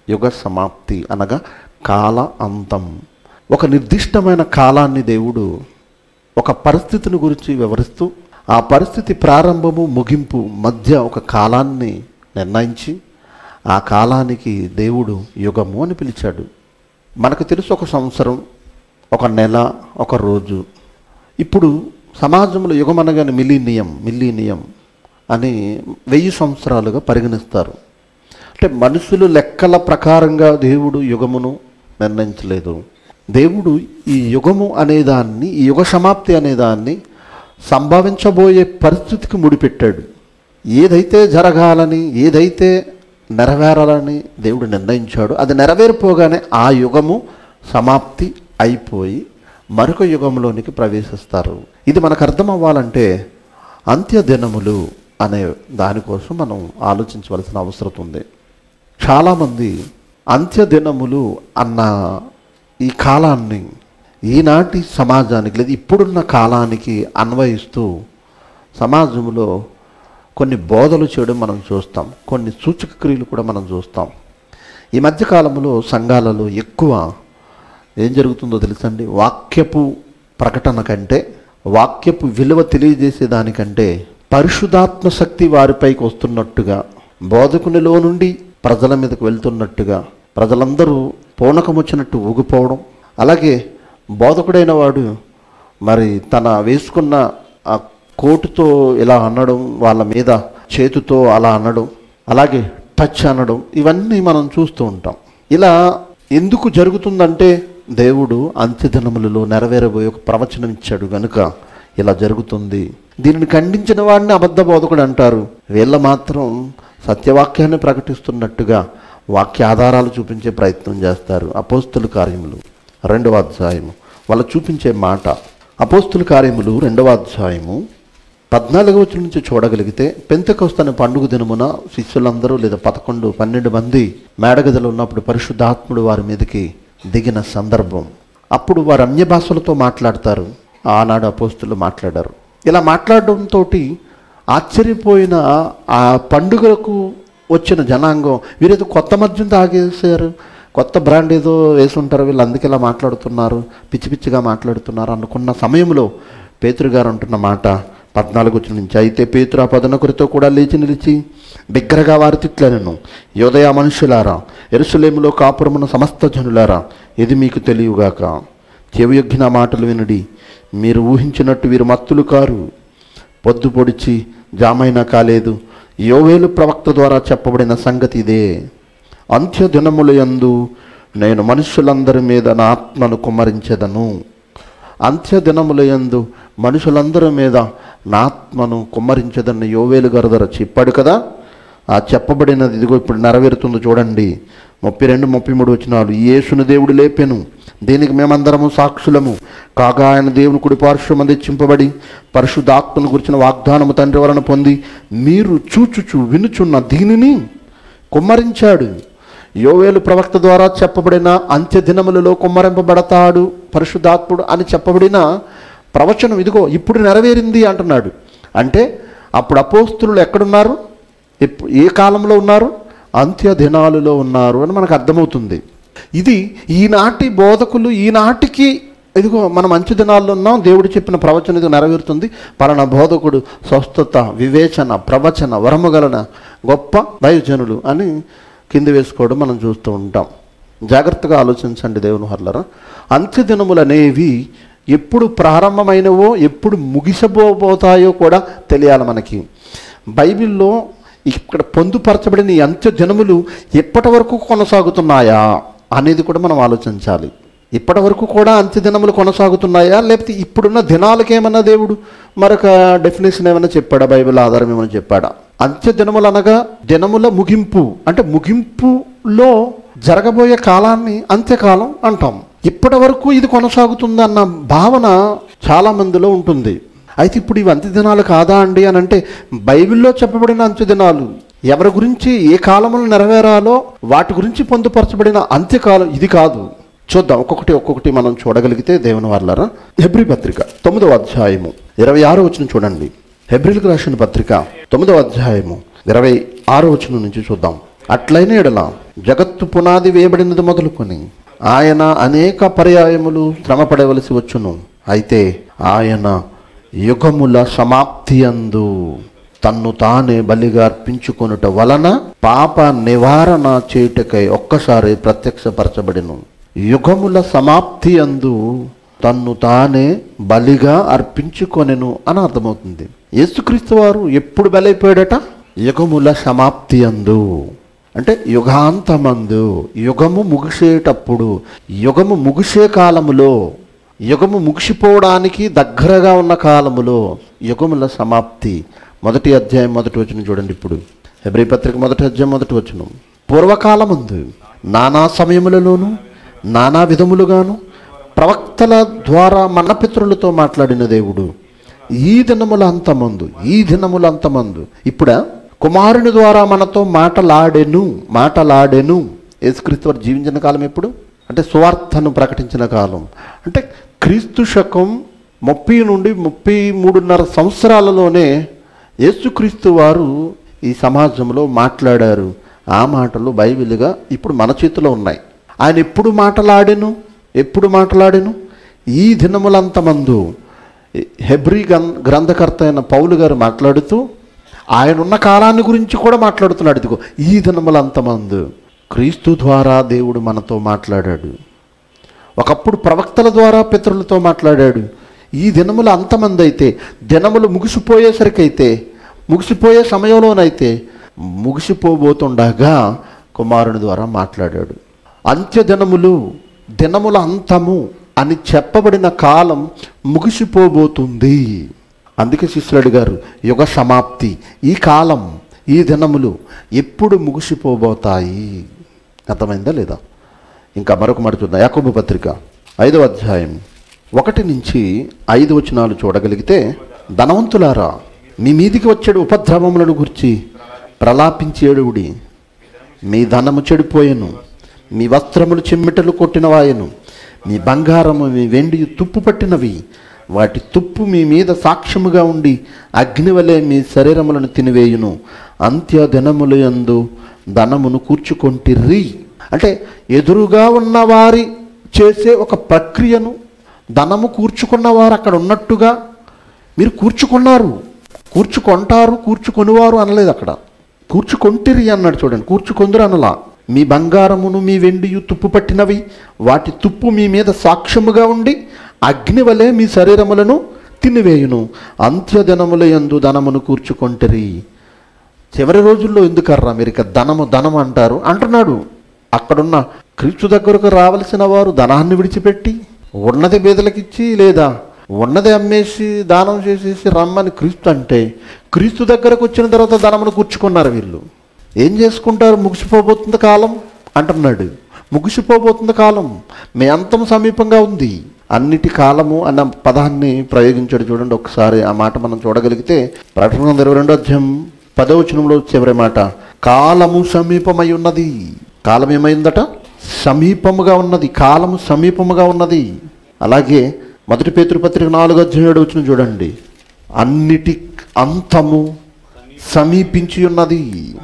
యుగ సమాప్తి అనగా కాల అంతం ఒక నిర్దిష్టమైన కాలాన్ని దేవుడు ఒక పరిస్థితిని గురించి వివరిస్తూ ఆ పరిస్థితి ప్రారంభము ముగింపు మధ్య ఒక కాలాన్ని నిర్ణయించి ఆ కాలానికి దేవుడు యుగము అని పిలిచాడు మనకు తెలుసు ఒక సంవత్సరం ఒక నెల ఒక రోజు ఇప్పుడు సమాజంలో యుగం అనగానే మిలీనియం మిలీనియం అని వెయ్యి సంవత్సరాలుగా పరిగణిస్తారు అంటే మనుషులు లెక్కల ప్రకారంగా దేవుడు యుగమును నిర్ణయించలేదు దేవుడు ఈ యుగము అనేదాన్ని ఈ యుగ సమాప్తి అనేదాన్ని సంభవించబోయే పరిస్థితికి ముడిపెట్టాడు ఏదైతే జరగాలని ఏదైతే నెరవేరాలని దేవుడు నిర్ణయించాడో అది నెరవేరిపోగానే ఆ యుగము సమాప్తి అయిపోయి మరొక యుగంలోనికి ప్రవేశిస్తారు ఇది మనకు అర్థం అవ్వాలంటే అంత్య దినములు అనే దానికోసం మనం ఆలోచించవలసిన అవసరం ఉంది చాలామంది అంత్య దినములు అన్న ఈ కాలాన్ని ఈనాటి సమాజానికి లేదా ఇప్పుడున్న కాలానికి అన్వయిస్తూ సమాజంలో కొన్ని బోధలు చేయడం మనం చూస్తాం కొన్ని సూచక క్రియలు కూడా మనం చూస్తాం ఈ మధ్యకాలంలో సంఘాలలో ఎక్కువ ఏం జరుగుతుందో తెలుసండి వాక్యపు ప్రకటన కంటే వాక్యపు విలువ తెలియజేసే దానికంటే పరిశుధాత్మ శక్తి వారిపైకి వస్తున్నట్టుగా బోధకునిలో నుండి ప్రజల మీదకు వెళ్తున్నట్టుగా ప్రజలందరూ పూనకం వచ్చినట్టు ఊగిపోవడం అలాగే బోధకుడైన వాడు మరి తన వేసుకున్న ఆ కోటుతో ఇలా అనడం వాళ్ళ మీద చేతితో అలా అనడం అలాగే టచ్ అనడం ఇవన్నీ మనం చూస్తూ ఉంటాం ఇలా ఎందుకు జరుగుతుందంటే దేవుడు అంత్యదినములలో నెరవేరబోయే ఒక ప్రవచనం ఇచ్చాడు గనుక ఇలా జరుగుతుంది దీనిని ఖండించిన వాడిని అబద్ధ బోధకుడు అంటారు వీళ్ళ మాత్రం సత్యవాక్యాన్ని ప్రకటిస్తున్నట్టుగా వాక్య ఆధారాలు చూపించే ప్రయత్నం చేస్తారు అపోస్తుల కార్యములు రెండవ అధ్యాయము వాళ్ళు చూపించే మాట అపోస్తుల కార్యములు రెండవ అధ్యాయము పద్నాలుగవ వచనం నుంచి చూడగలిగితే పెంతకొస్తన పండుగ దినమున శిష్యులందరూ లేదా పదకొండు పన్నెండు మంది మేడగదిలో ఉన్నప్పుడు పరిశుద్ధాత్ముడు వారి మీదకి దిగిన సందర్భం అప్పుడు వారు అన్య భాషలతో మాట్లాడతారు ఆనాడు అపోస్తులు మాట్లాడారు ఇలా మాట్లాడడంతో ఆశ్చర్యపోయిన ఆ పండుగలకు వచ్చిన జనాంగం వీరేదో కొత్త మద్యం తాగేసారు కొత్త బ్రాండ్ ఏదో వేసి ఉంటారు వీళ్ళు అందుకే ఇలా మాట్లాడుతున్నారు పిచ్చి పిచ్చిగా మాట్లాడుతున్నారు అనుకున్న సమయంలో పేతురు గారు అంటున్న మాట పద్నాలుగు వచ్చిన నుంచి అయితే పేతురు ఆ పదనొకరితో కూడా లేచి నిలిచి బిగ్గరగా వారి తిట్లను యోదయ మనుషులారా ఎరుసలేములో కాపురమున సమస్త జనులారా ఇది మీకు తెలియగాక చెవియొగ్గిన మాటలు వినుడి మీరు ఊహించినట్టు వీరు మత్తులు కారు పొద్దు పొడిచి జామైనా కాలేదు యోవేలు ప్రవక్త ద్వారా చెప్పబడిన సంగతి ఇదే అంత్య దినములయందు నేను మనుషులందరి మీద నా ఆత్మను కుమ్మరించెదను అంత్య దినములయందు మనుషులందరి మీద నా ఆత్మను కుమ్మరించదని యోవేలు గారు ధర చెప్పాడు కదా ఆ చెప్పబడినది ఇదిగో ఇప్పుడు నెరవేరుతుంది చూడండి ముప్పై రెండు ముప్పై మూడు వచ్చినాలు యేసును దేవుడు లేపెను దీనికి మేమందరము సాక్షులము కాగా ఆయన దేవుని కుడి పార్శ్వమంది తెచ్చింపబడి పరిశుద్ధాత్మను గురించిన వాగ్దానము తండ్రి వలన పొంది మీరు చూచుచు వినుచున్న దీనిని కుమ్మరించాడు యోవేలు ప్రవక్త ద్వారా చెప్పబడిన అంత్య దినములలో కుమ్మరింపబడతాడు పరిశుద్ధాత్ముడు అని చెప్పబడిన ప్రవచనం ఇదిగో ఇప్పుడు నెరవేరింది అంటున్నాడు అంటే అప్పుడు అపోస్తులు ఎక్కడున్నారు ఎప్పు- ఏ కాలంలో ఉన్నారు అంత్య దినాలలో ఉన్నారు అని మనకు అర్థమవుతుంది ఇది ఈనాటి బోధకులు ఈనాటికి ఇదిగో మనం మంచి దినాల్లో ఉన్నాం దేవుడు చెప్పిన ప్రవచనం ఇది నెరవేరుతుంది పలానా బోధకుడు స్వస్థత వివేచన ప్రవచన వరముగలన గొప్ప దైవజనులు అని కింద వేసుకోవడం మనం చూస్తూ ఉంటాం జాగ్రత్తగా ఆలోచించండి దేవుని హర్లరా అంత్య దినములు అనేవి ఎప్పుడు ప్రారంభమైనవో ఎప్పుడు ముగిసబోతాయో కూడా తెలియాలి మనకి బైబిల్లో ఇక్కడ పొందుపరచబడిన ఈ అంత్య దినములు ఎప్పటి వరకు కొనసాగుతున్నాయా అనేది కూడా మనం ఆలోచించాలి ఇప్పటి వరకు కూడా అంత్య దినములు కొనసాగుతున్నాయా లేకపోతే ఇప్పుడున్న దినాలకేమన్నా దేవుడు మరొక డెఫినేషన్ ఏమైనా చెప్పాడా బైబిల్ ఆధారం ఏమైనా చెప్పాడా అంత్య దినములు అనగా దినముల ముగింపు అంటే ముగింపులో జరగబోయే కాలాన్ని అంత్యకాలం అంటాం ఇప్పటి వరకు ఇది కొనసాగుతుందన్న భావన చాలా మందిలో ఉంటుంది అయితే ఇప్పుడు ఇవి అంత్య దినాలు కాదా అండి అని అంటే బైబిల్లో చెప్పబడిన అంత్య దినాలు ఎవరి గురించి ఏ కాలంలో నెరవేరాలో వాటి గురించి పొందుపరచబడిన అంత్యకాలం ఇది కాదు చూద్దాం ఒక్కొక్కటి ఒక్కొక్కటి మనం చూడగలిగితే దేవుని వాళ్ళరా హెబ్రి పత్రిక తొమ్మిదవ అధ్యాయము ఇరవై ఆరో వచ్చిన చూడండి హెబ్రిల్కి రాసిన పత్రిక తొమ్మిదవ అధ్యాయము ఇరవై ఆరో వచనం నుంచి చూద్దాం అట్లైన ఎడల జగత్తు పునాది వేయబడినది మొదలుకొని ఆయన అనేక పర్యాయములు శ్రమపడవలసి వచ్చును అయితే ఆయన యుగముల సమాప్తి అందు తన్ను తానే బలిగా అర్పించుకొనుట వలన పాప నివారణ చేయుటకై ఒక్కసారి ప్రత్యక్షపరచబడిను యుగముల సమాప్తి అందు తన్ను తానే బలిగా అర్పించుకొనెను అని అర్థమవుతుంది యేసుక్రీస్తు వారు ఎప్పుడు బలైపోయాడట యుగముల సమాప్తి అందు అంటే యుగాంతమందు యుగము ముగిసేటప్పుడు యుగము ముగిసే కాలములో యుగము ముగిసిపోవడానికి దగ్గరగా ఉన్న కాలములో యుగముల సమాప్తి మొదటి అధ్యాయం మొదటి వచనం చూడండి ఇప్పుడు హెబ్రి పత్రిక మొదటి అధ్యాయం మొదటి వచనం పూర్వకాలముందు నానా సమయములలోను నానా విధములుగాను ప్రవక్తల ద్వారా మన పితరులతో మాట్లాడిన దేవుడు ఈ దినముల అంతమందు ఈ దినముల అంతమందు ఇప్పుడా కుమారుని ద్వారా మనతో మాటలాడెను మాటలాడెను యేసుక్రీస్తు వారు జీవించిన కాలం ఎప్పుడు అంటే సువార్తను ప్రకటించిన కాలం అంటే క్రీస్తు శకం ముప్పై నుండి ముప్పై మూడున్నర సంవత్సరాలలోనే యేసుక్రీస్తు వారు ఈ సమాజంలో మాట్లాడారు ఆ మాటలు బైబిల్గా ఇప్పుడు మన చేతిలో ఉన్నాయి ఆయన ఎప్పుడు మాటలాడెను ఎప్పుడు మాట్లాడెను ఈ దినములంతమందు హెబ్రి గ్రం గ్రంథకర్త అయిన పౌలు గారు మాట్లాడుతూ ఆయన ఉన్న కాలాన్ని గురించి కూడా మాట్లాడుతున్నాడు ఇదిగో ఈ దినములంతమందు క్రీస్తు ద్వారా దేవుడు మనతో మాట్లాడాడు ఒకప్పుడు ప్రవక్తల ద్వారా పితరులతో మాట్లాడాడు ఈ దినములు అంతమంది అయితే దినములు ముగిసిపోయేసరికి అయితే ముగిసిపోయే సమయంలోనైతే ముగిసిపోబోతుండగా కుమారుని ద్వారా మాట్లాడాడు అంత్య దినములు దినముల అంతము అని చెప్పబడిన కాలం ముగిసిపోబోతుంది అందుకే శిష్యులు అడిగారు యుగ సమాప్తి ఈ కాలం ఈ దినములు ఎప్పుడు ముగిసిపోబోతాయి అర్థమైందా లేదా ఇంకా మరొక మాట చూద్దాం యాకోబు పత్రిక ఐదవ అధ్యాయం ఒకటి నుంచి ఐదు వచనాలు చూడగలిగితే ధనవంతులారా మీ మీదికి వచ్చేడు ఉపద్రవములను గురించి ప్రలాపించేడువుడి మీ ధనము చెడిపోయెను మీ వస్త్రములు చిమ్మిటలు కొట్టినవాయను మీ బంగారము మీ వెండి తుప్పు పట్టినవి వాటి తుప్పు మీ మీద సాక్ష్యముగా ఉండి అగ్నివలే మీ శరీరములను తినివేయును అంత్య దినములు యందు ధనమును కూర్చుకొంటిర్రి అంటే ఎదురుగా ఉన్న వారి చేసే ఒక ప్రక్రియను ధనము కూర్చుకున్నవారు అక్కడ ఉన్నట్టుగా మీరు కూర్చుకున్నారు కూర్చుకొంటారు కూర్చుకొనివారు అనలేదు అక్కడ కూర్చుకొంటిరి అన్నాడు చూడండి కూర్చుకొందురు అనలా మీ బంగారమును మీ వెండియు తుప్పు పట్టినవి వాటి తుప్పు మీ మీద సాక్ష్యముగా ఉండి అగ్ని వలె మీ శరీరములను తినివేయును అంత్యదినముల యందు ధనమును కూర్చుకొంటిరి చివరి రోజుల్లో ఎందుకర్రా మీరు ఇక ధనము ధనం అంటారు అంటున్నాడు అక్కడున్న క్రీస్తు దగ్గరకు రావలసిన వారు ధనాన్ని విడిచిపెట్టి ఉన్నది బేదలకిచ్చి లేదా ఉన్నది అమ్మేసి దానం చేసేసి రమ్మని క్రీస్తు అంటే క్రీస్తు దగ్గరకు వచ్చిన తర్వాత ధనమును కూర్చుకున్నారు వీళ్ళు ఏం చేసుకుంటారు ముగిసిపోబోతుంది కాలం అంటున్నాడు ముగిసిపోబోతుంది కాలం మీ అంతం సమీపంగా ఉంది అన్నిటి కాలము అన్న పదాన్ని ప్రయోగించాడు చూడండి ఒకసారి ఆ మాట మనం చూడగలిగితే ప్రకటన గ్రంథం ఇరవై రెండో అధ్యాయం పదవచనంలో చివరి మాట కాలము సమీపమై ఉన్నది కాలం ఏమైందట సమీపముగా ఉన్నది కాలము సమీపముగా ఉన్నది అలాగే మొదటి పేతృపత్రిక నాలుగు అధ్యాయం ఏడు వచ్చిన చూడండి అన్నిటి అంతము సమీపించి ఉన్నది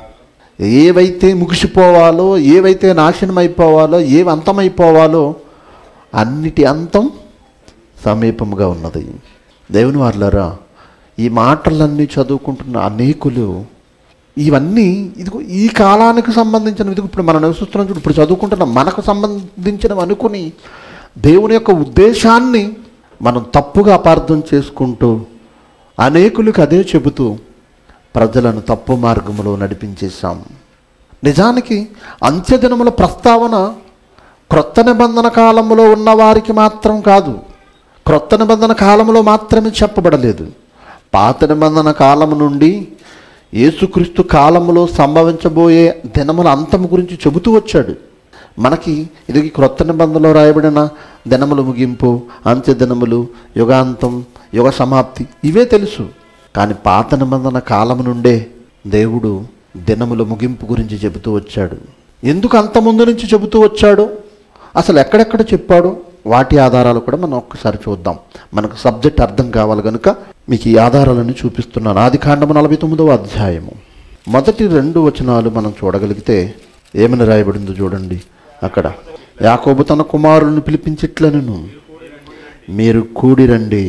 ఏవైతే ముగిసిపోవాలో ఏవైతే నాశనం అయిపోవాలో ఏవి అంతమైపోవాలో అన్నిటి అంతం సమీపముగా ఉన్నది దేవుని వాళ్ళరా ఈ మాటలన్నీ చదువుకుంటున్న అనేకులు ఇవన్నీ ఇదిగో ఈ కాలానికి సంబంధించిన ఇదిగో ఇప్పుడు మనం నివసిస్తున్నాం చూడు ఇప్పుడు చదువుకుంటున్న మనకు సంబంధించినవి అనుకుని దేవుని యొక్క ఉద్దేశాన్ని మనం తప్పుగా అపార్థం చేసుకుంటూ అనేకులకు అదే చెబుతూ ప్రజలను తప్పు మార్గంలో నడిపించేశాం నిజానికి అంత్యదినముల ప్రస్తావన క్రొత్త నిబంధన కాలంలో ఉన్న వారికి మాత్రం కాదు క్రొత్త నిబంధన కాలంలో మాత్రమే చెప్పబడలేదు పాత నిబంధన కాలము నుండి యేసుక్రీస్తు కాలములో సంభవించబోయే దినముల అంతము గురించి చెబుతూ వచ్చాడు మనకి ఇది క్రొత్త నిబంధనలో రాయబడిన దినములు ముగింపు అంత్య దినములు యుగాంతం యుగ సమాప్తి ఇవే తెలుసు కానీ పాత నిబంధన కాలము నుండే దేవుడు దినముల ముగింపు గురించి చెబుతూ వచ్చాడు ఎందుకు అంత ముందు నుంచి చెబుతూ వచ్చాడో అసలు ఎక్కడెక్కడ చెప్పాడో వాటి ఆధారాలు కూడా మనం ఒక్కసారి చూద్దాం మనకు సబ్జెక్ట్ అర్థం కావాలి కనుక మీకు ఈ ఆధారాలను చూపిస్తున్నాను ఆది కాండము నలభై తొమ్మిదవ అధ్యాయము మొదటి రెండు వచనాలు మనం చూడగలిగితే ఏమని రాయబడిందో చూడండి అక్కడ యాకోబు తన కుమారులను పిలిపించిట్లనను మీరు కూడి రండి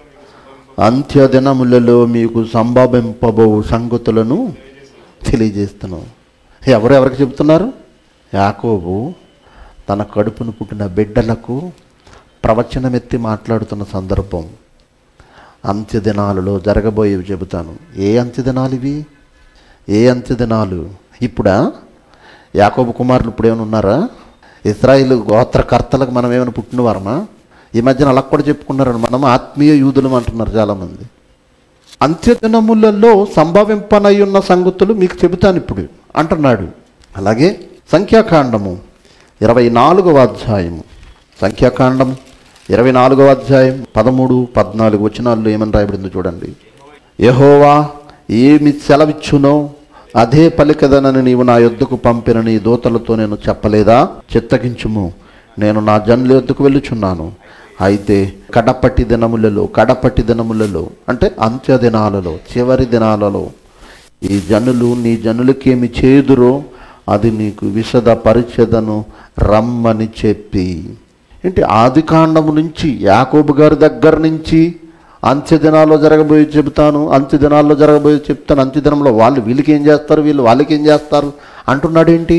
అంత్యదినములలో మీకు సంభవింపబో సంగతులను తెలియజేస్తున్నాం ఎవరు ఎవరికి చెబుతున్నారు యాకోబు తన కడుపును పుట్టిన బిడ్డలకు ప్రవచనమెత్తి మాట్లాడుతున్న సందర్భం అంత్యదినాలలో జరగబోయేవి చెబుతాను ఏ అంత్యదినాలు ఇవి ఏ అంత్యదినాలు ఇప్పుడా యాకోబు కుమారులు ఇప్పుడు ఏమైనా ఉన్నారా ఇస్రాయిల్ గోత్రకర్తలకు మనం ఏమైనా పుట్టినవారమా ఈ మధ్యన అలా కూడా చెప్పుకున్నారని మనం ఆత్మీయ యూదులం అంటున్నారు చాలామంది అంత్యదినములలో సంభవింపనై ఉన్న సంగతులు మీకు చెబుతాను ఇప్పుడు అంటున్నాడు అలాగే సంఖ్యాకాండము ఇరవై నాలుగవ అధ్యాయము సంఖ్యాకాండము ఇరవై నాలుగవ అధ్యాయం పదమూడు పద్నాలుగు వచనాల్లో ఏమని రాయబడిందో చూడండి యహోవా ఏమి సెలవిచ్చునో అదే పలికదనని నీవు నా యొద్దకు పంపిన నీ దూతలతో నేను చెప్పలేదా చిత్తగించుము నేను నా జనుల యొద్దకు వెళ్ళుచున్నాను అయితే కడపట్టి దినములలో కడపట్టి దినములలో అంటే అంత్య దినాలలో చివరి దినాలలో ఈ జనులు నీ జనులకేమి చేదురో అది నీకు విశద పరిచదను రమ్మని చెప్పి ఏంటి ఆది కాండము నుంచి యాకోబు గారి దగ్గర నుంచి అంత్య దినాల్లో జరగబోయే చెబుతాను అంత్య దినాల్లో జరగబోయే చెప్తాను అంత్య దినంలో వాళ్ళు వీళ్ళకి ఏం చేస్తారు వీళ్ళు వాళ్ళకి ఏం చేస్తారు అంటున్నాడు ఏంటి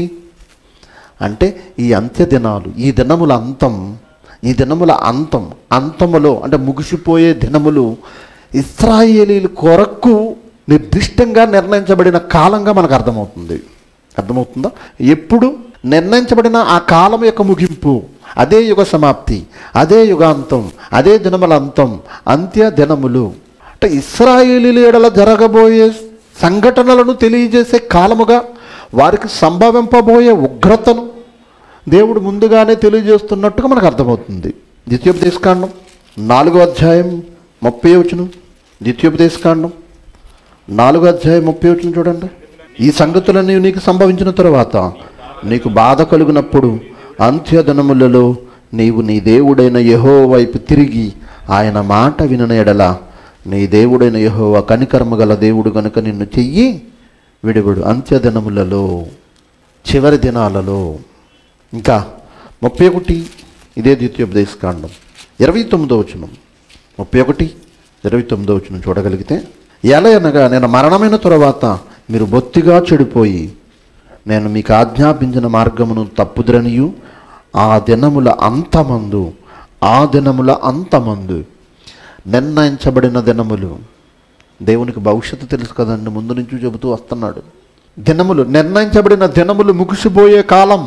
అంటే ఈ అంత్య దినాలు ఈ దినముల అంతం ఈ దినముల అంతం అంతములో అంటే ముగిసిపోయే దినములు ఇస్రాయేలీల కొరకు నిర్దిష్టంగా నిర్ణయించబడిన కాలంగా మనకు అర్థమవుతుంది అర్థమవుతుందా ఎప్పుడు నిర్ణయించబడిన ఆ కాలం యొక్క ముగింపు అదే యుగ సమాప్తి అదే యుగాంతం అదే దినముల అంతం అంత్య దినములు అంటే ఇస్రాయేలీల ఎడల జరగబోయే సంఘటనలను తెలియజేసే కాలముగా వారికి సంభవింపబోయే ఉగ్రతను దేవుడు ముందుగానే తెలియజేస్తున్నట్టుగా మనకు అర్థమవుతుంది ద్వితీయోపదేశకాండం నాలుగో అధ్యాయం ముప్పై వచనం ద్వితీయోపదేశకాండం నాలుగో అధ్యాయం ముప్పై వచనం చూడండి ఈ సంగతులన్నీ నీకు సంభవించిన తరువాత నీకు బాధ కలుగునప్పుడు అంత్యదినములలో నీవు నీ దేవుడైన యహో వైపు తిరిగి ఆయన మాట వినన ఎడల నీ దేవుడైన యహోవ కనికర్మ గల దేవుడు గనుక నిన్ను చెయ్యి విడివిడు అంత్యదినములలో చివరి దినాలలో ఇంకా ముప్పై ఒకటి ఇదే ద్వితీయోపదేశకాండం ఇరవై తొమ్మిదో వచనం ముప్పై ఒకటి ఇరవై తొమ్మిదో వచనం చూడగలిగితే ఎలా అనగా నేను మరణమైన తరువాత మీరు బొత్తిగా చెడిపోయి నేను మీకు ఆజ్ఞాపించిన మార్గమును తప్పుద్రనియు ఆ దినముల అంతమందు ఆ దినముల అంతమందు నిర్ణయించబడిన దినములు దేవునికి భవిష్యత్తు తెలుసు కదండి ముందు నుంచి చెబుతూ వస్తున్నాడు దినములు నిర్ణయించబడిన దినములు ముగిసిపోయే కాలం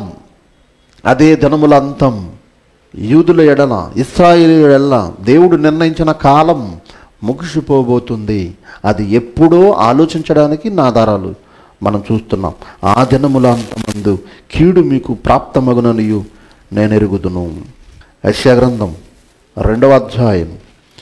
అదే దినముల అంతం యూదుల ఎడల ఇస్రాయేల్ ఎడల దేవుడు నిర్ణయించిన కాలం ముగిసిపోబోతుంది అది ఎప్పుడో ఆలోచించడానికి నా ఆధారాలు మనం చూస్తున్నాం ఆ దినముల అంతమందు కీడు మీకు ప్రాప్తమగుననియు నేను ఎరుగుదును యశ్యా గ్రంథం రెండవ అధ్యాయం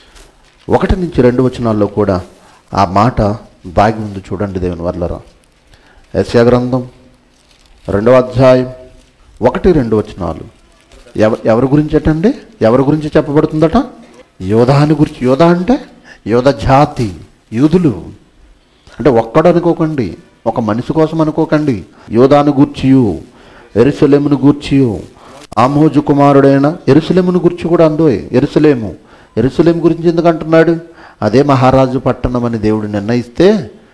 ఒకటి నుంచి రెండు వచనాల్లో కూడా ఆ మాట దాగి ఉంది చూడండి దేవుని వర్లరా యశ్యా గ్రంథం రెండవ అధ్యాయం ఒకటి రెండు వచనాలు ఎవ ఎవరి గురించి అటండి ఎవరి గురించి చెప్పబడుతుందట యోధాని గురించి యోధ అంటే యోధ జాతి యూదులు అంటే ఒక్కడు అనుకోకండి ఒక మనిషి కోసం అనుకోకండి యోధాను గూర్చియు ఎరుసలేమును గూర్చియు ఆమోజు కుమారుడైన ఎరుసలేమును గురించి కూడా అందోయ్ ఎరుసలేము ఎరుసలేం గురించి ఎందుకు అంటున్నాడు అదే మహారాజు పట్టణం అని దేవుడు నిర్ణయిస్తే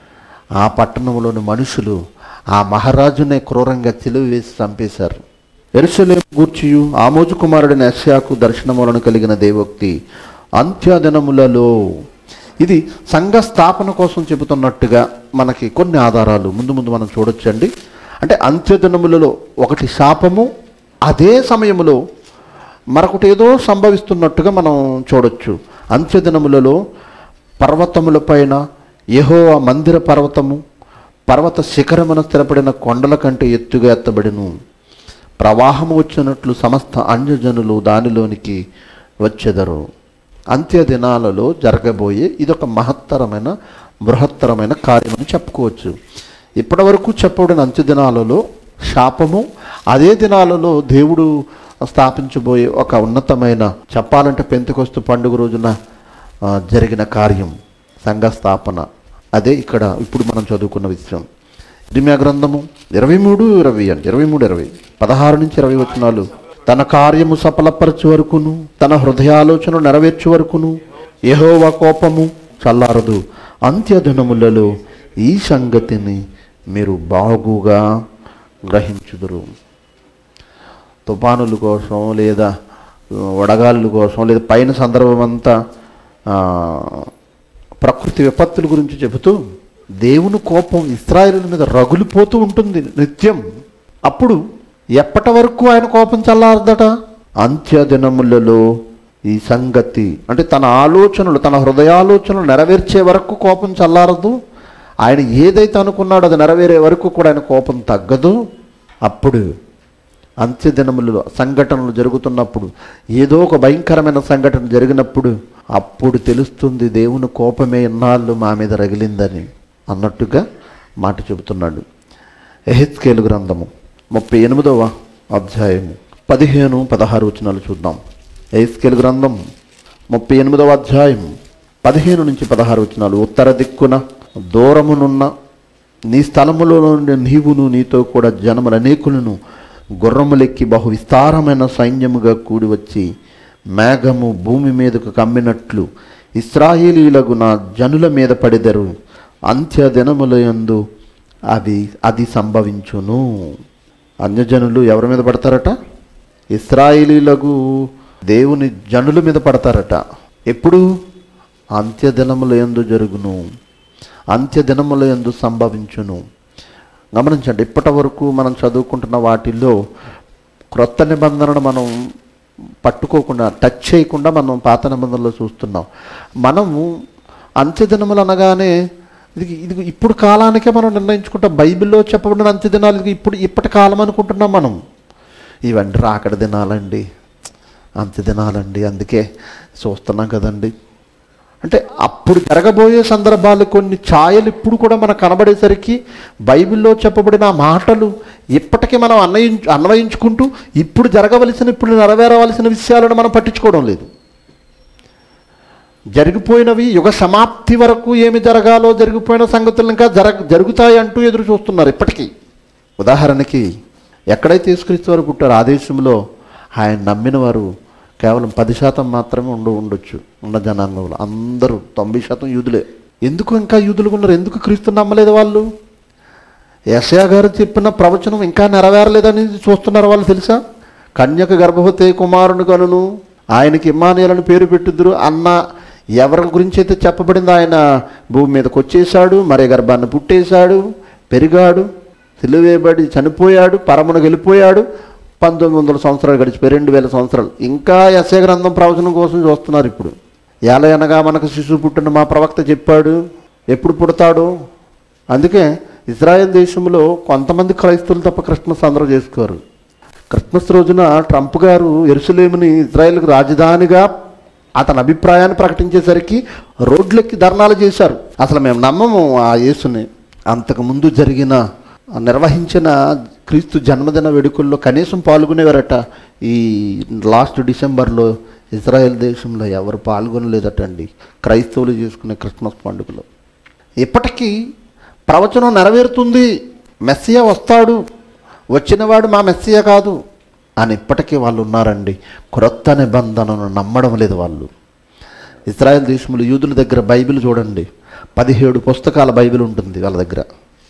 ఆ పట్టణంలోని మనుషులు ఆ మహారాజునే క్రూరంగా చిలువ వేసి చంపేశారు ఎరుసలేం గూర్చియు ఆమోజు కుమారుడైన యశ్యాకు దర్శనములను కలిగిన దేవోక్తి అంత్యదినములలో ఇది సంఘ స్థాపన కోసం చెబుతున్నట్టుగా మనకి కొన్ని ఆధారాలు ముందు ముందు మనం చూడొచ్చండి అంటే అంత్యదినములలో ఒకటి శాపము అదే సమయంలో మరొకటి ఏదో సంభవిస్తున్నట్టుగా మనం చూడొచ్చు అంత్యదినములలో పర్వతముల పైన యహో మందిర పర్వతము పర్వత శిఖరమున స్థిరపడిన కొండల కంటే ఎత్తుగా ఎత్తబడిను ప్రవాహము వచ్చినట్లు సమస్త అన్యజనులు దానిలోనికి వచ్చెదరు అంత్య దినాలలో జరగబోయే ఇదొక మహత్తరమైన బృహత్తరమైన కార్యమని చెప్పుకోవచ్చు ఇప్పటివరకు చెప్పబడిన అంత్య దినాలలో శాపము అదే దినాలలో దేవుడు స్థాపించబోయే ఒక ఉన్నతమైన చెప్పాలంటే పెంతకొస్తు పండుగ రోజున ఆ, జరిగిన కార్యం సంఘ స్థాపన అదే ఇక్కడ ఇప్పుడు మనం చదువుకున్న విషయం ఇరిమియా గ్రంథము ఇరవై మూడు ఇరవై అంటే ఇరవై మూడు ఇరవై పదహారు నుంచి ఇరవై వచనాలు తన కార్యము సఫలపరచు వరకును తన హృదయాలోచన నెరవేర్చు వరకును యెహోవా కోపము చల్లారదు అంత్యదినములలో ఈ సంగతిని మీరు బాగుగా గ్రహించుదురు తుఫానుల కోసం లేదా వడగాలుల కోసం లేదా పైన సందర్భం అంతా ఆ, ప్రకృతి విపత్తుల గురించి చెబుతూ దేవుని కోపం ఇస్రాయేల్ మీద రగులిపోతూ ఉంటుంది నిత్యం అప్పుడు ఎప్పటి వరకు ఆయన కోపం చల్లారదట అంత్యదినములలో ఈ సంగతి అంటే తన ఆలోచనలు తన హృదయాలోచనలు నెరవేర్చే వరకు కోపం చల్లారదు ఆయన ఏదైతే అనుకున్నాడో అది నెరవేరే వరకు కూడా ఆయన కోపం తగ్గదు అప్పుడు అంత్యదినములలో సంఘటనలు జరుగుతున్నప్పుడు ఏదో ఒక భయంకరమైన సంఘటన జరిగినప్పుడు అప్పుడు తెలుస్తుంది దేవుని కోపమే ఇన్నాళ్ళు మా మీద రగిలిందని అన్నట్టుగా మాట చెబుతున్నాడు ఎహెచ్కేలు గ్రంథము ముప్పై ఎనిమిదవ అధ్యాయము పదిహేను పదహారు వచనాలు చూద్దాం ఎహెచ్కేలు గ్రంథం ముప్పై ఎనిమిదవ అధ్యాయం పదిహేను నుంచి పదహారు వచనాలు ఉత్తర దిక్కున దూరమునున్న నీ స్థలములో నుండి నీవును నీతో కూడా జనములు అనేకులను గుర్రములెక్కి బహు విస్తారమైన సైన్యముగా కూడి వచ్చి మేఘము భూమి మీదకు కమ్మినట్లు ఇస్రాయేలీలకు నా జనుల మీద పడిదరు అంత్య దినముల యందు అది అది సంభవించును అన్యజనులు ఎవరి మీద పడతారట ఇస్రాయేలీలకు దేవుని జనుల మీద పడతారట ఎప్పుడు అంత్యదినముల యందు జరుగును అంత్యదినముల యందు సంభవించును గమనించండి ఇప్పటి వరకు మనం చదువుకుంటున్న వాటిల్లో క్రొత్త నిబంధనను మనం పట్టుకోకుండా టచ్ చేయకుండా మనం పాత నిబంధనలో చూస్తున్నాం మనము అంత్యదినములు అనగానే ఇది ఇది ఇప్పుడు కాలానికే మనం నిర్ణయించుకుంటాం బైబిల్లో చెప్పబడిన అంత్యదినాలు ఇది ఇప్పుడు ఇప్పటి కాలం అనుకుంటున్నాం మనం ఇవన్నీ రాకడ దినాలండి అంత్యదినాలండి అందుకే చూస్తున్నాం కదండి అంటే అప్పుడు జరగబోయే సందర్భాలు కొన్ని ఛాయలు ఇప్పుడు కూడా మనకు కనబడేసరికి బైబిల్లో చెప్పబడిన ఆ మాటలు ఇప్పటికీ మనం అన్వయించు అన్వయించుకుంటూ ఇప్పుడు జరగవలసిన ఇప్పుడు నెరవేరవలసిన విషయాలను మనం పట్టించుకోవడం లేదు జరిగిపోయినవి యుగ సమాప్తి వరకు ఏమి జరగాలో జరిగిపోయిన సంగతులు ఇంకా జర జరుగుతాయి అంటూ ఎదురు చూస్తున్నారు ఇప్పటికీ ఉదాహరణకి ఎక్కడైతే యేసుక్రీస్తు వారు పుట్టారో ఆ దేశంలో ఆయన నమ్మిన వారు కేవలం పది శాతం మాత్రమే ఉండు ఉండొచ్చు ఉన్న జనాంగంలో అందరూ తొంభై శాతం యూదులే ఎందుకు ఇంకా యూదులు ఉన్నారు ఎందుకు క్రీస్తు నమ్మలేదు వాళ్ళు యశయా గారు చెప్పిన ప్రవచనం ఇంకా నెరవేరలేదని చూస్తున్నారు వాళ్ళు తెలుసా కన్యక గర్భవతి కుమారుని కనును ఆయనకి ఇమ్మానియలను పేరు పెట్టుదురు అన్న ఎవరి గురించి అయితే చెప్పబడింది ఆయన భూమి మీదకి వచ్చేసాడు మరే గర్భాన్ని పుట్టేశాడు పెరిగాడు సిలువేయబడి చనిపోయాడు పరమును వెళ్ళిపోయాడు పంతొమ్మిది వందల సంవత్సరాలు గడిచిపోయి రెండు వేల సంవత్సరాలు ఇంకా యశయ గ్రంథం ప్రవచనం కోసం చూస్తున్నారు ఇప్పుడు ఎలా అనగా మనకు శిశువు పుట్టిన మా ప్రవక్త చెప్పాడు ఎప్పుడు పుడతాడు అందుకే ఇజ్రాయెల్ దేశంలో కొంతమంది క్రైస్తవులు తప్ప క్రిస్మస్ అందరూ చేసుకోరు క్రిస్మస్ రోజున ట్రంప్ గారు ఎరుసలేముని ఇజ్రాయెల్కి రాజధానిగా అతని అభిప్రాయాన్ని ప్రకటించేసరికి రోడ్లెక్కి ధర్నాలు చేశారు అసలు మేము నమ్మము ఆ యేసుని అంతకుముందు జరిగిన నిర్వహించిన క్రీస్తు జన్మదిన వేడుకల్లో కనీసం పాల్గొనేవారట ఈ లాస్ట్ డిసెంబర్లో ఇజ్రాయెల్ దేశంలో ఎవరు పాల్గొనలేదటండి క్రైస్తవులు చేసుకునే క్రిస్మస్ పండుగలో ఇప్పటికీ ప్రవచనం నెరవేరుతుంది మెస్సియా వస్తాడు వచ్చినవాడు మా మెస్సియా కాదు అని ఇప్పటికీ వాళ్ళు ఉన్నారండి క్రొత్త నిబంధనను నమ్మడం లేదు వాళ్ళు ఇస్రాయెల్ దేశంలో యూదుల దగ్గర బైబిల్ చూడండి పదిహేడు పుస్తకాల బైబిల్ ఉంటుంది వాళ్ళ దగ్గర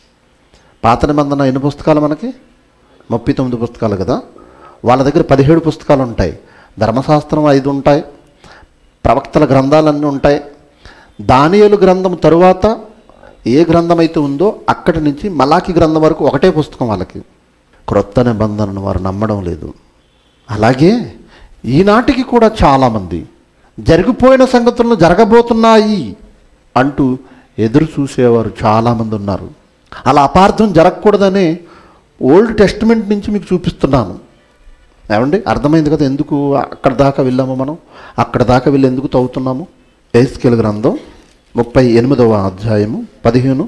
పాత నిబంధన ఎన్ని పుస్తకాలు మనకి ముప్పై తొమ్మిది పుస్తకాలు కదా వాళ్ళ దగ్గర పదిహేడు పుస్తకాలు ఉంటాయి ధర్మశాస్త్రం ఐదు ఉంటాయి ప్రవక్తల గ్రంథాలన్నీ ఉంటాయి దానియేలు గ్రంథం తరువాత ఏ గ్రంథం అయితే ఉందో అక్కడి నుంచి మలాకి గ్రంథం వరకు ఒకటే పుస్తకం వాళ్ళకి క్రొత్త నిబంధనను వారు నమ్మడం లేదు అలాగే ఈనాటికి కూడా చాలామంది జరిగిపోయిన సంగతులను జరగబోతున్నాయి అంటూ ఎదురు చూసేవారు చాలామంది ఉన్నారు అలా అపార్థం జరగకూడదనే ఓల్డ్ టెస్ట్మెంట్ నుంచి మీకు చూపిస్తున్నాను ఏమండి అర్థమైంది కదా ఎందుకు అక్కడ దాకా వెళ్ళాము మనం అక్కడ దాకా వెళ్ళి ఎందుకు తవ్వుతున్నాము ఏస్కేల్ గ్రంథం ముప్పై ఎనిమిదవ అధ్యాయము పదిహేను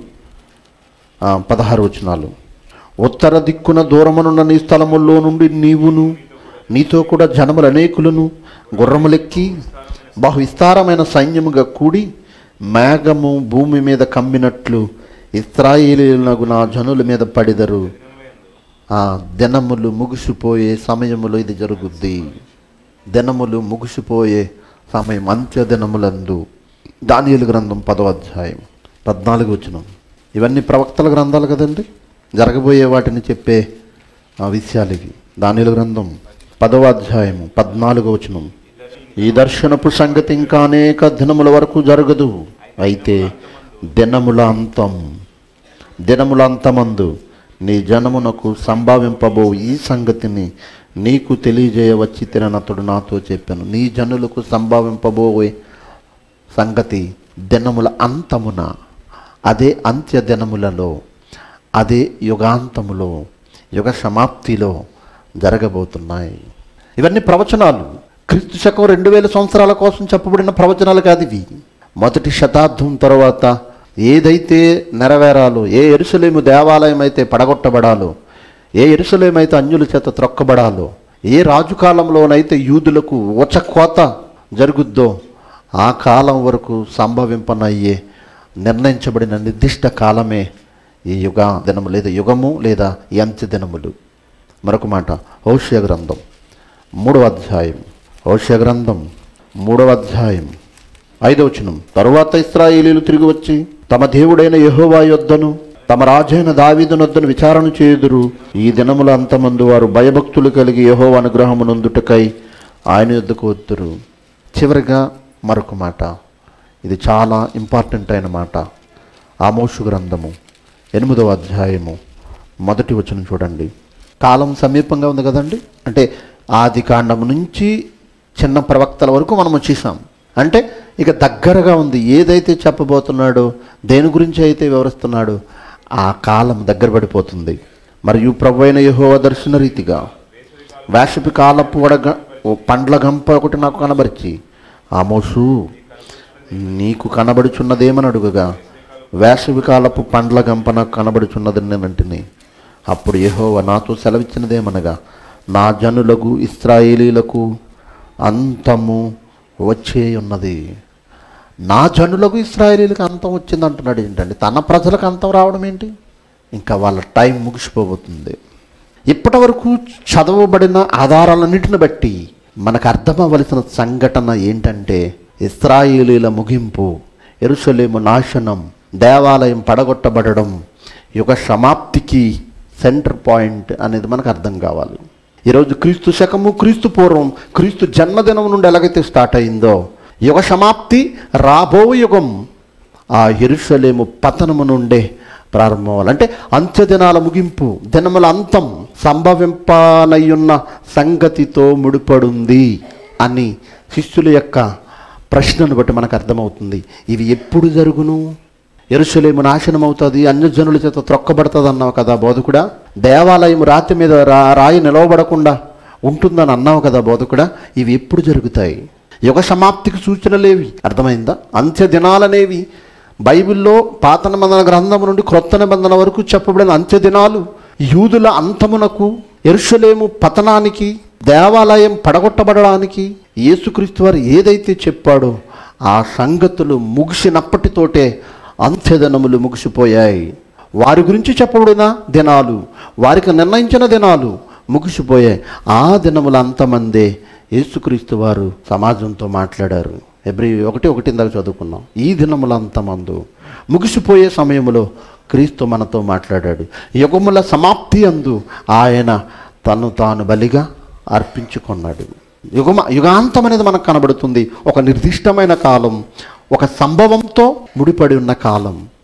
ఆ, పదహారు వచనాలు ఉత్తర దిక్కున దూరమునున్న నీ స్థలముల్లో నుండి నీవును నీతో కూడా జనములు అనేకులను గుర్రములెక్కి బహు విస్తారమైన సైన్యముగా కూడి మేఘము భూమి మీద కమ్మినట్లు ఇస్రాయేలీలకు నా జనుల మీద పడిదరు ఆ దినములు ముగిసిపోయే సమయములో ఇది జరుగుద్ది దినములు ముగిసిపోయే సమయం అంత్య దినములందు దానియలు గ్రంథం పదో అధ్యాయం పద్నాలుగు వచ్చిన ఇవన్నీ ప్రవక్తల గ్రంథాలు కదండి జరగబోయే వాటిని చెప్పే ఆ విషయాలు ఇవి దానియలు గ్రంథం పదవ అధ్యాయము పద్నాలుగు వచనం ఈ దర్శనపు సంగతి ఇంకా అనేక దినముల వరకు జరగదు అయితే దినముల అంతం దినముల అంతమందు నీ జనమునకు సంభావింపబో ఈ సంగతిని నీకు తెలియజేయవచ్చి తిననతడు నాతో చెప్పాను నీ జనులకు సంభావింపబోయే సంగతి దినముల అంతమున అదే అంత్య దినములలో అదే యుగాంతములో యుగ సమాప్తిలో జరగబోతున్నాయి ఇవన్నీ ప్రవచనాలు క్రీస్తు శకం రెండు వేల సంవత్సరాల కోసం చెప్పబడిన ప్రవచనాలు కాదు ఇవి మొదటి శతాబ్దం తర్వాత ఏదైతే నెరవేరాలో ఏ ఎరుసలేము దేవాలయం అయితే పడగొట్టబడాలో ఏ ఎరుసలేం అయితే అన్యుల చేత త్రొక్కబడాలో ఏ రాజు కాలంలోనైతే యూదులకు కోత జరుగుద్దో ఆ కాలం వరకు సంభవింపనయ్యే నిర్ణయించబడిన నిర్దిష్ట కాలమే ఈ యుగ దినము లేదా యుగము లేదా ఈ అంత్య దినములు మరొక మాట హౌష్య గ్రంథం మూడవ అధ్యాయం హౌష్య గ్రంథం మూడవ అధ్యాయం ఐదవ వచనం తరువాత ఇస్రాయేలీలు తిరిగి వచ్చి తమ దేవుడైన యెహోవా యొద్దను తమ రాజైన దావీదునొద్దను విచారణ చేయుదురు ఈ దినముల అంతమందు వారు భయభక్తులు కలిగి యెహోవ అనుగ్రహమునందుటకై ఆయన యొద్దకు వద్దురు చివరిగా మరొక మాట ఇది చాలా ఇంపార్టెంట్ అయిన మాట ఆమోషు గ్రంథము ఎనిమిదవ అధ్యాయము మొదటి వచనం చూడండి కాలం సమీపంగా ఉంది కదండి అంటే ఆది కాండం నుంచి చిన్న ప్రవక్తల వరకు మనం వచ్చేసాం అంటే ఇక దగ్గరగా ఉంది ఏదైతే చెప్పబోతున్నాడో దేని గురించి అయితే వివరిస్తున్నాడో ఆ కాలం దగ్గర పడిపోతుంది మరియు ప్రభు అయిన యహోవ దర్శన రీతిగా వేసవి కాలపు వడగ ఓ పండ్ల గంప ఒకటి నాకు కనబరిచి ఆమోసు నీకు కనబడుచున్నదేమని అడుగుగా వేసవి కాలపు పండ్ల గంప నాకు కనబడుచున్నదని నేను అంటిని అప్పుడు యెహోవా నాతో సెలవిచ్చినదేమనగా నా జనులకు ఇస్రాయేలీలకు అంతము వచ్చే ఉన్నది నా జనులకు ఇస్రాయేలీలకు అంతం వచ్చింది అంటున్నాడు ఏంటండి తన ప్రజలకు అంతం రావడం ఏంటి ఇంకా వాళ్ళ టైం ముగిసిపోబోతుంది ఇప్పటి వరకు చదవబడిన ఆధారాలన్నింటిని బట్టి మనకు అర్థమవలసిన సంఘటన ఏంటంటే ఇస్రాయేలీల ముగింపు ఎరుసలేము నాశనం దేవాలయం పడగొట్టబడడం యుగ సమాప్తికి సెంటర్ పాయింట్ అనేది మనకు అర్థం కావాలి ఈరోజు క్రీస్తు శకము క్రీస్తు పూర్వం క్రీస్తు జన్మదినం నుండి ఎలాగైతే స్టార్ట్ అయిందో యుగ సమాప్తి రాబో యుగం ఆ ఎరుషలేము పతనము నుండే ప్రారంభమవ్వాలి అంటే అంత్యదినాల ముగింపు దినముల అంతం సంభవింపనయ్యున్న సంగతితో ముడిపడుంది అని శిష్యుల యొక్క ప్రశ్నను బట్టి మనకు అర్థమవుతుంది ఇవి ఎప్పుడు జరుగును ఎరుసలేము నాశనం అవుతుంది అన్యజనుల చేత త్రొక్కబడుతుంది అన్నావు కదా బోధకుడా దేవాలయం రాతి మీద రా రాయి నిలవబడకుండా ఉంటుందని అన్నావు కదా బోధకుడా ఇవి ఎప్పుడు జరుగుతాయి యుగ సమాప్తికి సూచనలేవి అర్థమైందా అంత్య దినాలనేవి బైబిల్లో పాత నిబంధన గ్రంథం నుండి క్రొత్త నిబంధన వరకు చెప్పబడిన అంత్య దినాలు యూదుల అంతమునకు ఎరుషలేము పతనానికి దేవాలయం పడగొట్టబడడానికి యేసుక్రీస్తు వారు ఏదైతే చెప్పాడో ఆ సంగతులు ముగిసినప్పటితోటే అంత్యదినములు ముగిసిపోయాయి వారి గురించి చెప్పబడిన దినాలు వారికి నిర్ణయించిన దినాలు ముగిసిపోయాయి ఆ దినములు అంతమందే యేసుక్రీస్తు వారు సమాజంతో మాట్లాడారు ఎబ్రి ఒకటి ఒకటి ఇందాక చదువుకున్నాం ఈ దినముల అంతమందు ముగిసిపోయే సమయంలో క్రీస్తు మనతో మాట్లాడాడు యుగముల సమాప్తి అందు ఆయన తను తాను బలిగా అర్పించుకున్నాడు యుగమ యుగాంతం అనేది మనకు కనబడుతుంది ఒక నిర్దిష్టమైన కాలం ఒక సంభవంతో ముడిపడి ఉన్న కాలం